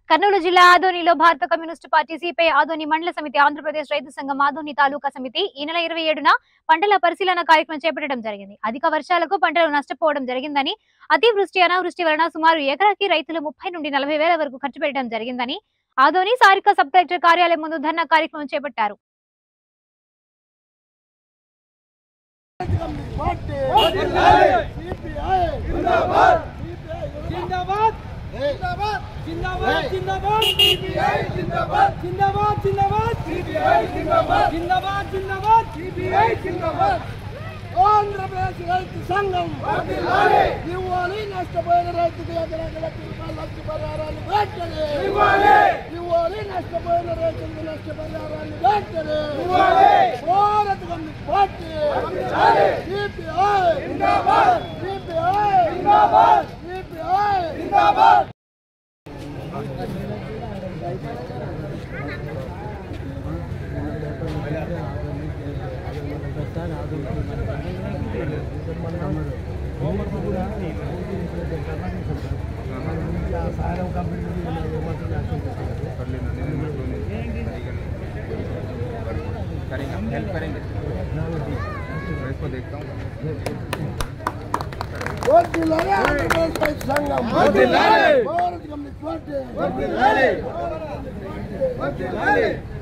కర్నూలు జిల్లా ఆదోనిలో భారత కమ్యూనిస్టు పార్టీ సిపిఐ ఆదోని మండల సమితి ఆంధ్రప్రదేశ్ రైతు సంఘం ఆదోని తాలూకా సమితి ఈ నెల ఇరవై ఏడున పంటల పరిశీలన కార్యక్రమం చేపట్టడం జరిగింది అధిక వర్షాలకు పంటలు నష్టపోవడం జరిగిందని అతివృష్టి అనావృష్టి వలన సుమారు ఎకరాకి రైతులు ముప్పై నుండి నలభై వేల వరకు ఖర్చు పెట్టడం జరిగిందని ఆదోని సారిక సబ్ కలెక్టర్ కార్యాలయం ముందు ధర్నా కార్యక్రమం చేపట్టారు जिंदाबाद जिंदाबाद जिंदाबाद जिंदाबाद सीपीआई जिंदाबाद जिंदाबाद जिंदाबाद सीपीआई जिंदाबाद जिंदाबाद जिंदाबाद सीपीआई जिंदाबाद ఆంధ్రప్రదేశ్ రైతు సంఘం ఇవ్వాలి నష్టపోయిన రైతుకు ఎకరాకి లక్ష రూపాయల నష్టపరిహారాన్ని వెంటనే ఇవ్వాలి నష్టపోయిన రైతులకు నష్టపరిహారాన్ని వెంటనే భారత కమ్యూనిస్ట్ పార్టీ సిపిఐ జిందాబాద్ సిపిఐ జిందాబాద్ సిపిఐ జిందాబాద్ करेंगे हम हेल्प करेंगे मैं इसको देखता हूँ వర్ధిల్లాలి ఆంధ్రప్రదేశ్ రైతు సంఘం వర్ధిల్లాలి భారత కమ్యూనిస్ట్ పార్టీ వర్ధిల్లాలి వర్ధిల్లాలి